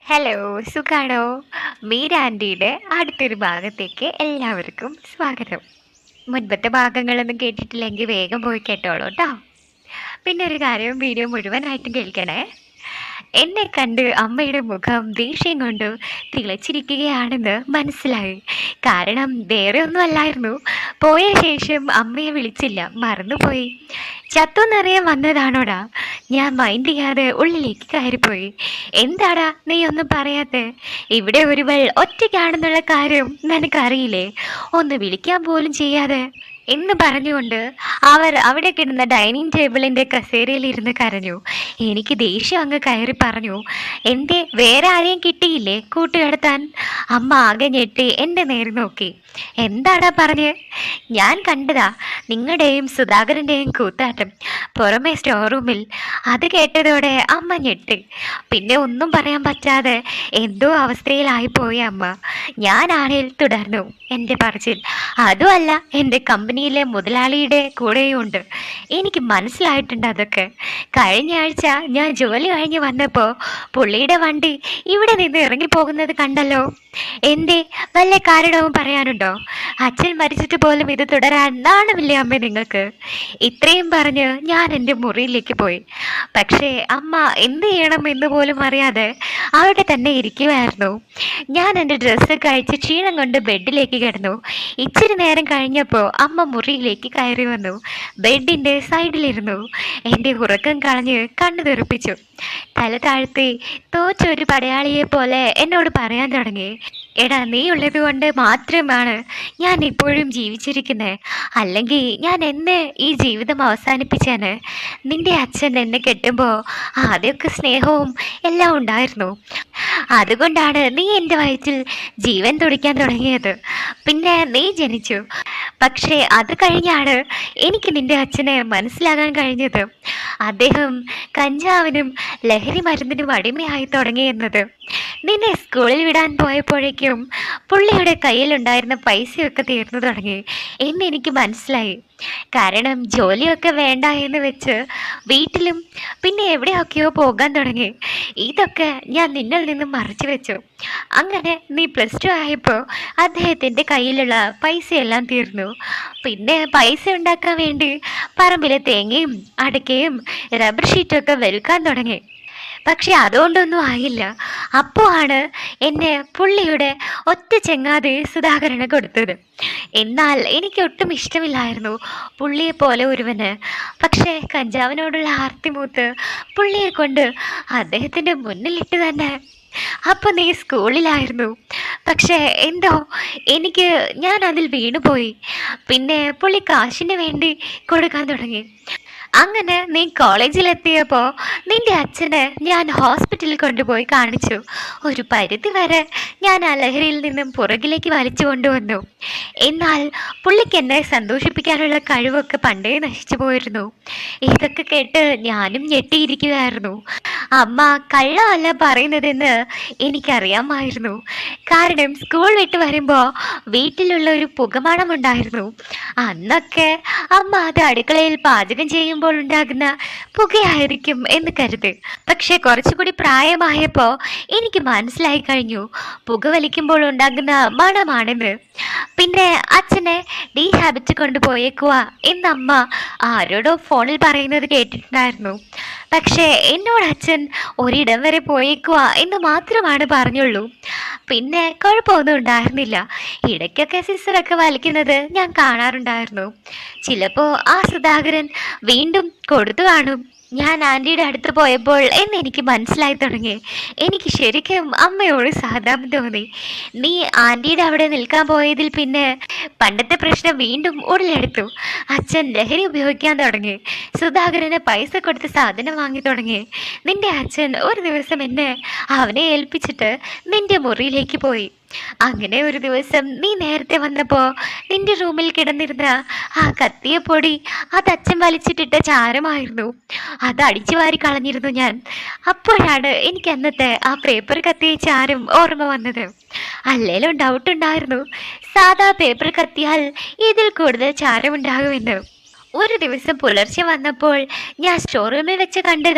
hello സുഖാണോ മീര ആൻറ്റിയുടെ അടുത്തൊരു ഭാഗത്തേക്ക് എല്ലാവർക്കും സ്വാഗതം മുൻപത്തെ ഭാഗങ്ങളൊന്നും കേട്ടിട്ടില്ലെങ്കിൽ വേഗം പോയി കേട്ടോളൂ കേട്ടോ പിന്നെ ഒരു കാര്യം വീഡിയോ മുഴുവനായിട്ടും കേൾക്കണേ എന്നെ കണ്ട് അമ്മയുടെ മുഖം ദേഷ്യം കൊണ്ട് തിളച്ചിരിക്കുകയാണെന്ന് മനസ്സിലായി കാരണം വേറെ ഒന്നും അല്ലായിരുന്നു പോയ ശേഷം അമ്മയെ വിളിച്ചില്ല മറന്നുപോയി ചത്തുന്നറിയാൻ വന്നതാണോടാ ഞാൻ മൈൻഡ് ചെയ്യാതെ ഉള്ളിലേക്ക് കയറിപ്പോയി എന്താടാ നീ ഒന്നും പറയാത്തെ ഇവിടെ ഒരുവൾ ഒറ്റയ്ക്കാണെന്നുള്ള കാര്യം നിനക്കറിയില്ലേ ഒന്ന് വിളിക്കാൻ പോലും ചെയ്യാതെ എന്ന് പറഞ്ഞുകൊണ്ട് അവർ അവിടെ കിടന്ന ഡൈനിങ് ടേബിളിൻ്റെ കസേരയിൽ ഇരുന്ന് കരഞ്ഞു എനിക്ക് ദേഷ്യം അങ്ങ് കയറി പറഞ്ഞു എന്തേ വേറെ ആരെയും കിട്ടിയില്ലേ കൂട്ടുകടത്താൻ അമ്മ ആകെ ഞെട്ടി എൻ്റെ നേരെ നോക്കി എന്താടാ പറഞ്ഞ് ഞാൻ കണ്ടതാ നിങ്ങളുടെയും സുധാകരൻ്റെയും കൂത്താട്ടം പുറമെ സ്റ്റോർ റൂമിൽ അത് കേട്ടതോടെ അമ്മ ഞെട്ടി പിന്നെ ഒന്നും പറയാൻ പറ്റാതെ എന്തോ അവസ്ഥയിലായിപ്പോയി അമ്മ ഞാനാണേൽ തുടർന്നു എൻ്റെ പറച്ചിൽ അതുമല്ല എൻ്റെ കമ്പനിയിലെ മുതലാളിയുടെ കൂടെയുണ്ട് എനിക്ക് മനസ്സിലായിട്ടുണ്ട് അതൊക്കെ കഴിഞ്ഞ ആഴ്ച ഞാൻ ജോലി കഴിഞ്ഞ് വന്നപ്പോൾ പുള്ളിയുടെ വണ്ടി ഇവിടെ നിന്ന് ഇറങ്ങിപ്പോകുന്നത് കണ്ടല്ലോ എന്തേ വല്ല കാരണവും പറയാനുണ്ടോ അച്ഛൻ മരിച്ചിട്ട് പോലും ഇത് തുടരാൻ നാണമില്ലേ അമ്മ നിങ്ങൾക്ക് ഇത്രയും പറഞ്ഞ് ഞാൻ എൻ്റെ മുറിയിലേക്ക് പോയി പക്ഷേ അമ്മ എന്ത് ചെയ്യണം എന്ന് പോലും അറിയാതെ അവിടെ തന്നെ ഇരിക്കുമായിരുന്നു ഞാൻ എൻ്റെ ഡ്രസ്സ് കഴിച്ച് ക്ഷീണം കൊണ്ട് ബെഡിലേക്ക് കിടന്നു ഇച്ചിരി നേരം കഴിഞ്ഞപ്പോൾ അമ്മ മുറിയിലേക്ക് കയറി വന്നു ബെഡിൻ്റെ സൈഡിലിരുന്നു എൻ്റെ ഉറക്കം കളഞ്ഞ് കണ്ണു തെറിപ്പിച്ചു തല താഴ്ത്തി തോറ്റൊരു പടയാളിയെ പോലെ എന്നോട് പറയാൻ തുടങ്ങി എടാ നീ ഉള്ളത് കൊണ്ട് മാത്രമാണ് ഞാൻ ഇപ്പോഴും ജീവിച്ചിരിക്കുന്നത് അല്ലെങ്കിൽ ഞാൻ എന്നെ ഈ ജീവിതം അവസാനിപ്പിച്ചേനെ നിന്റെ അച്ഛൻ എന്നെ കെട്ടുമ്പോൾ ആദ്യമൊക്കെ സ്നേഹവും എല്ലാം ഉണ്ടായിരുന്നു അതുകൊണ്ടാണ് നീ എൻ്റെ വയറ്റിൽ ജീവൻ തുടിക്കാൻ തുടങ്ങിയത് പിന്നെ നീ ജനിച്ചു പക്ഷേ അത് കഴിഞ്ഞാണ് എനിക്ക് നിന്റെ അച്ഛനെ മനസ്സിലാകാൻ കഴിഞ്ഞത് അദ്ദേഹം കഞ്ചാവിനും ലഹരി മരുന്നിനും അടിമയായി തുടങ്ങിയെന്നത് നിന്നെ സ്കൂളിൽ വിടാൻ പോയപ്പോഴേക്കും പുള്ളിയുടെ കയ്യിലുണ്ടായിരുന്ന പൈസയൊക്കെ തീർന്നു തുടങ്ങി എന്ന് എനിക്ക് മനസ്സിലായി കാരണം ജോലിയൊക്കെ വേണ്ട എന്ന് വെച്ച് വീട്ടിലും പിന്നെ എവിടെയൊക്കെയോ പോകാൻ തുടങ്ങി ഇതൊക്കെ ഞാൻ നിന്നിൽ നിന്നും മറച്ചു വെച്ചു അങ്ങനെ നീ പ്ലസ് ടു ആയപ്പോൾ അദ്ദേഹത്തിൻ്റെ കയ്യിലുള്ള പൈസയെല്ലാം തീർന്നു പിന്നെ പൈസ ഉണ്ടാക്കാൻ വേണ്ടി പറമ്പിലെ തേങ്ങയും അടയ്ക്കയും റബ്ബർ ഷീറ്റൊക്കെ വെലുക്കാൻ തുടങ്ങി പക്ഷെ അതുകൊണ്ടൊന്നും ആയില്ല അപ്പോൾ ആണ് എന്നെ പുള്ളിയുടെ ഒറ്റ ചെങ്ങാതി സുധാകരന് കൊടുത്തത് എന്നാൽ എനിക്ക് ഒട്ടും ഇഷ്ടമില്ലായിരുന്നു പുള്ളിയെ പോലെ ഒരുവന് പക്ഷേ കഞ്ചാവിനോടുള്ള ആർത്തിമൂത്ത് പുള്ളിയെ കൊണ്ട് അദ്ദേഹത്തിൻ്റെ മുന്നിലിട്ട് തന്നെ അപ്പോൾ നീ സ്കൂളിലായിരുന്നു പക്ഷേ എന്തോ എനിക്ക് ഞാൻ അതിൽ വീണുപോയി പിന്നെ പുള്ളി കാശിന് വേണ്ടി കൊടുക്കാൻ തുടങ്ങി അങ്ങനെ നീ കോളേജിലെത്തിയപ്പോൾ നിന്റെ അച്ഛനെ ഞാൻ ഹോസ്പിറ്റലിൽ കൊണ്ടുപോയി കാണിച്ചു ഒരു പരിധി വരെ ഞാൻ ആ ലഹരിയിൽ നിന്നും പുറകിലേക്ക് വലിച്ചു കൊണ്ടുവന്നു എന്നാൽ പുള്ളിക്ക് എന്നെ സന്തോഷിപ്പിക്കാനുള്ള കഴിവൊക്കെ പണ്ടേ നശിച്ചു പോയിരുന്നു ഇതൊക്കെ കേട്ട് ഞാനും ഞെട്ടിയിരിക്കുകയായിരുന്നു അമ്മ കള്ളമല്ല പറയുന്നതെന്ന് എനിക്കറിയാമായിരുന്നു കാരണം സ്കൂൾ വിട്ട് വരുമ്പോൾ വീട്ടിലുള്ള ഒരു പുകമണമുണ്ടായിരുന്നു അന്നൊക്കെ അമ്മ അത് അടുക്കളയിൽ പാചകം ചെയ്യുമ്പോൾ ഉണ്ടാകുന്ന പുകയായിരിക്കും എന്ന് കരുതി പക്ഷെ കുറച്ചുകൂടി പ്രായമായപ്പോൾ എനിക്ക് മനസ്സിലായി കഴിഞ്ഞു പുക വലിക്കുമ്പോൾ ഉണ്ടാകുന്ന മണമാണെന്ന് പിന്നെ അച്ഛനെ ഡീ ഹാബിറ്റ് കൊണ്ടുപോയേക്കുക എന്നമ്മ ആരോടോ ഫോണിൽ പറയുന്നത് കേട്ടിട്ടുണ്ടായിരുന്നു പക്ഷേ എന്നോട് അച്ഛൻ ഒരിടം വരെ പോയേക്കുക എന്ന് മാത്രമാണ് പറഞ്ഞുള്ളൂ പിന്നെ കുഴപ്പമൊന്നും ഉണ്ടായിരുന്നില്ല ഇടയ്ക്കൊക്കെ സിസ്റ്ററൊക്കെ വലിക്കുന്നത് ഞാൻ കാണാറുണ്ടായിരുന്നു ചിലപ്പോൾ ആ സുധാകരൻ വീണ്ടും കൊടുത്തു കാണും ഞാൻ ആൻറ്റിയുടെ അടുത്ത് പോയപ്പോൾ എന്ന് എനിക്ക് മനസ്സിലായി തുടങ്ങി എനിക്ക് ശരിക്കും അമ്മയോട് സഹതാപം തോന്നി നീ ആൻറ്റിയുടെ അവിടെ നിൽക്കാൻ പോയതിൽ പിന്നെ പണ്ടത്തെ പ്രശ്നം വീണ്ടും ഉടലെടുത്തു അച്ഛൻ ലഹരി ഉപയോഗിക്കാൻ തുടങ്ങി സുധാകരന് പൈസ കൊടുത്ത് സാധനം വാങ്ങി തുടങ്ങി നിന്റെ അച്ഛൻ ഒരു ദിവസം എന്നെ അവനെ ഏൽപ്പിച്ചിട്ട് നിന്റെ മുറിയിലേക്ക് പോയി അങ്ങനെ ഒരു ദിവസം നീ നേരത്തെ വന്നപ്പോൾ നിന്റെ റൂമിൽ കിടന്നിരുന്ന ആ കത്തിയ പൊടി അത് അച്ഛൻ വലിച്ചിട്ടിട്ട ചാരമായിരുന്നു അത് അടിച്ചു വാരി കളഞ്ഞിരുന്നു ഞാൻ അപ്പോഴാണ് എനിക്ക് അന്നത്തെ ആ പേപ്പർ കത്തിയ ചാരം ഓർമ്മ വന്നത് അല്ലേലും ഡൗട്ട് ഉണ്ടായിരുന്നു സാധാ പേപ്പർ കത്തിയാൽ ഇതിൽ കൂടുതൽ ചാരമുണ്ടാകുമെന്ന് ഒരു ദിവസം പുലർച്ചെ വന്നപ്പോൾ ഞാൻ സ്റ്റോർ റൂമിൽ വെച്ച് കണ്ടതോ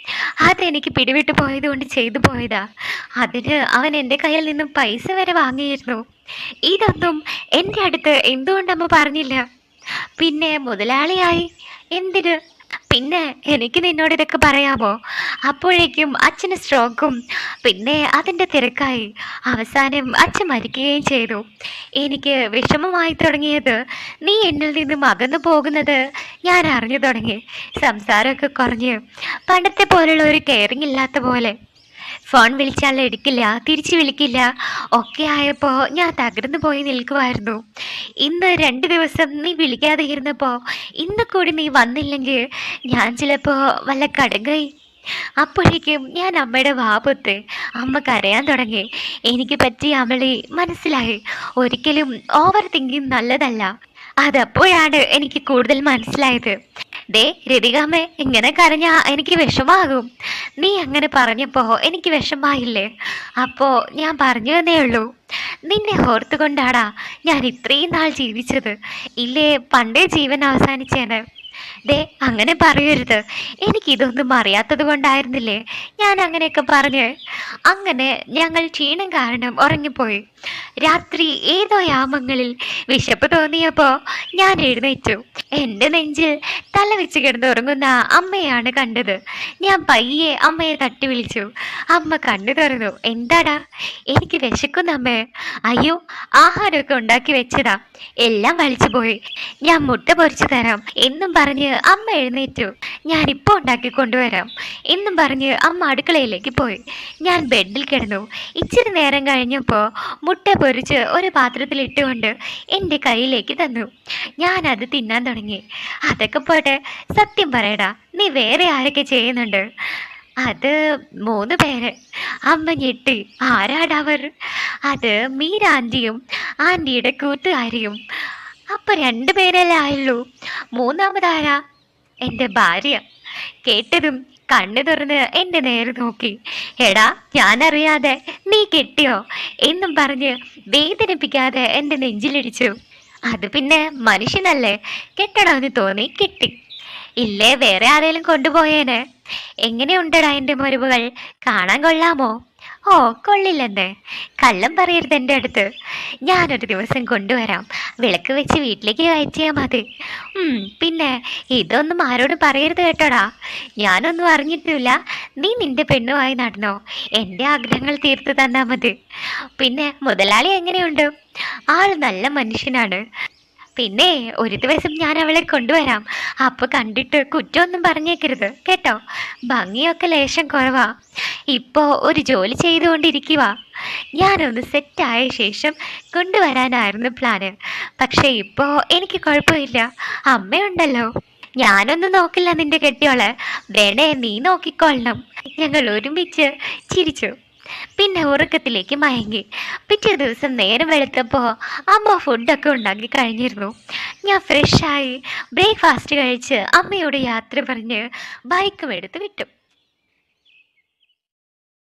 അതെനിക്ക് പിടിവിട്ട് പോയത് കൊണ്ട് ചെയ്തു പോയതാ അതിന് അവൻ എൻ്റെ കയ്യിൽ നിന്നും പൈസ വരെ വാങ്ങിയിരുന്നു ഇതൊന്നും എൻ്റെ അടുത്ത് എന്തുകൊണ്ടമ്മ പറഞ്ഞില്ല പിന്നെ മുതലാളിയായി എന്തിന് പിന്നെ എനിക്ക് നിന്നോട് ഇതൊക്കെ പറയാമോ അപ്പോഴേക്കും അച്ഛന് സ്ട്രോക്കും പിന്നെ അതിൻ്റെ തിരക്കായി അവസാനം അച്ഛൻ മരിക്കുകയും ചെയ്തു എനിക്ക് വിഷമമായി തുടങ്ങിയത് നീ എന്നിൽ നിന്നും അകന്നു പോകുന്നത് ഞാൻ അറിഞ്ഞു തുടങ്ങി സംസാരമൊക്കെ കുറഞ്ഞ് പണ്ടത്തെ പോലുള്ള ഒരു കെയറിങ് ഇല്ലാത്ത പോലെ ഫോൺ വിളിച്ചാൽ എടുക്കില്ല തിരിച്ചു വിളിക്കില്ല ഒക്കെ ആയപ്പോൾ ഞാൻ തകർന്നു പോയി നിൽക്കുമായിരുന്നു ഇന്ന് രണ്ട് ദിവസം നീ വിളിക്കാതെ ഇരുന്നപ്പോൾ ഇന്ന് കൂടി നീ വന്നില്ലെങ്കിൽ ഞാൻ ചിലപ്പോൾ വല്ല കടുകൈ അപ്പോഴേക്കും ഞാൻ അമ്മയുടെ വാപത്ത് അമ്മ കരയാൻ തുടങ്ങി എനിക്ക് പറ്റിയ അമളി മനസ്സിലായി ഒരിക്കലും ഓവർ തിങ്കിങ് നല്ലതല്ല അതപ്പോഴാണ് എനിക്ക് കൂടുതൽ മനസ്സിലായത് ദേ രതികാമ്മ ഇങ്ങനെ കരഞ്ഞാ എനിക്ക് വിഷമാകും നീ അങ്ങനെ പറഞ്ഞപ്പോൾ എനിക്ക് വിഷമായില്ലേ അപ്പോൾ ഞാൻ പറഞ്ഞു തന്നേ ഉള്ളൂ നിന്നെ ഓർത്തുകൊണ്ടാടാ ഞാൻ ഇത്രയും നാൾ ജീവിച്ചത് ഇല്ലേ പണ്ടേ ജീവൻ അവസാനിച്ചേനെ ദേ അങ്ങനെ പറയരുത് എനിക്കിതൊന്നും അറിയാത്തത് കൊണ്ടായിരുന്നില്ലേ ഞാൻ അങ്ങനെയൊക്കെ പറഞ്ഞ് അങ്ങനെ ഞങ്ങൾ ക്ഷീണം കാരണം ഉറങ്ങിപ്പോയി രാത്രി ഏതോ യാമങ്ങളിൽ വിശപ്പ് തോന്നിയപ്പോൾ ഞാൻ എഴുന്നേറ്റു എൻ്റെ നെഞ്ചിൽ തല വെച്ച് കിടന്നുറങ്ങുന്ന അമ്മയാണ് കണ്ടത് ഞാൻ പയ്യെ അമ്മയെ തട്ടി വിളിച്ചു അമ്മ കണ്ണു തുറന്നു എന്താടാ എനിക്ക് വിശക്കുന്ന അമ്മേ അയ്യോ ആഹാരമൊക്കെ ഉണ്ടാക്കി വെച്ചതാ എല്ലാം വലിച്ചു പോയി ഞാൻ മുട്ട പൊരിച്ചു തരാം എന്നും പറഞ്ഞ് അമ്മ എഴുന്നേറ്റു ഞാൻ ഇപ്പോൾ ഉണ്ടാക്കി കൊണ്ടുവരാം എന്നും പറഞ്ഞ് അമ്മ അടുക്കളയിലേക്ക് പോയി ഞാൻ ബെഡിൽ കിടന്നു ഇച്ചിരി നേരം കഴിഞ്ഞപ്പോൾ മുട്ട പൊരിച്ച് ഒരു പാത്രത്തിൽ ഇട്ടുകൊണ്ട് എൻ്റെ കയ്യിലേക്ക് തന്നു ഞാൻ അത് തിന്നാൻ തുടങ്ങി അതൊക്കെ പോട്ടെ സത്യം പറയടാ നീ വേറെ ആരൊക്കെ ചെയ്യുന്നുണ്ട് അത് മൂന്ന് പേര് അമ്മ ഞെട്ടി ആരാടവർ അത് മീര ആൻറ്റിയും ആൻറ്റിയുടെ കൂട്ടുകാരിയും അപ്പോൾ രണ്ട് പേരല്ലേ ആയുള്ളൂ മൂന്നാമതാരാ എൻ്റെ ഭാര്യ കേട്ടതും കണ്ണു തുറന്ന് എൻ്റെ നേരെ നോക്കി എടാ ഞാനറിയാതെ നീ കെട്ടിയോ എന്നും പറഞ്ഞ് വേദനിപ്പിക്കാതെ എൻ്റെ നെഞ്ചിലിടിച്ചു അത് പിന്നെ മനുഷ്യനല്ലേ കെട്ടണമെന്ന് തോന്നി കെട്ടി ഇല്ലേ വേറെ ആരെങ്കിലും കൊണ്ടുപോയേനെ എങ്ങനെയുണ്ടടാ എൻ്റെ മുറിവുകൾ കാണാൻ കൊള്ളാമോ ഓ കൊള്ളില്ലെന്ന് കള്ളം പറയരുത് എൻ്റെ അടുത്ത് ഞാനൊരു ദിവസം കൊണ്ടുവരാം വിളക്ക് വെച്ച് വീട്ടിലേക്ക് കയറ്റിയാൽ മതി ഉം, പിന്നെ ഇതൊന്നും ആരോടും പറയരുത് കേട്ടോടാ ഞാനൊന്നും അറിഞ്ഞിട്ടില്ല നീ നിന്റെ പെണ്ണുമായി നടന്നോ എൻ്റെ ആഗ്രഹങ്ങൾ തീർത്തു തന്നാൽ മതി പിന്നെ മുതലാളി എങ്ങനെയുണ്ട് ആൾ നല്ല മനുഷ്യനാണ് പിന്നെ ഒരു ദിവസം ഞാൻ അവളെ കൊണ്ടുവരാം അപ്പൊ കണ്ടിട്ട് കുറ്റമൊന്നും പറഞ്ഞേക്കരുത് കേട്ടോ ഭംഗിയൊക്കെ ലേശം കുറവാ ഇപ്പോൾ ഒരു ജോലി ചെയ്തുകൊണ്ടിരിക്കുക ഞാനൊന്ന് സെറ്റായ ശേഷം കൊണ്ടുവരാനായിരുന്നു പ്ലാന് പക്ഷേ ഇപ്പോൾ എനിക്ക് കുഴപ്പമില്ല അമ്മയുണ്ടല്ലോ ഞാനൊന്നും നോക്കില്ല നിന്റെ കെട്ടിയോളെ വേണേ നീ നോക്കിക്കൊള്ളണം ഞങ്ങൾ ഒരുമിച്ച് ചിരിച്ചു പിന്നെ ഉറക്കത്തിലേക്ക് മയങ്ങി പിറ്റേ ദിവസം നേരം വെളുത്തപ്പോൾ അമ്മ ഫുഡൊക്കെ ഉണ്ടാക്കി കഴിഞ്ഞിരുന്നു ഞാൻ ഫ്രഷായി ബ്രേക്ക്ഫാസ്റ്റ് കഴിച്ച് അമ്മയോട് യാത്ര പറഞ്ഞ് ബൈക്കും എടുത്ത് വിട്ടു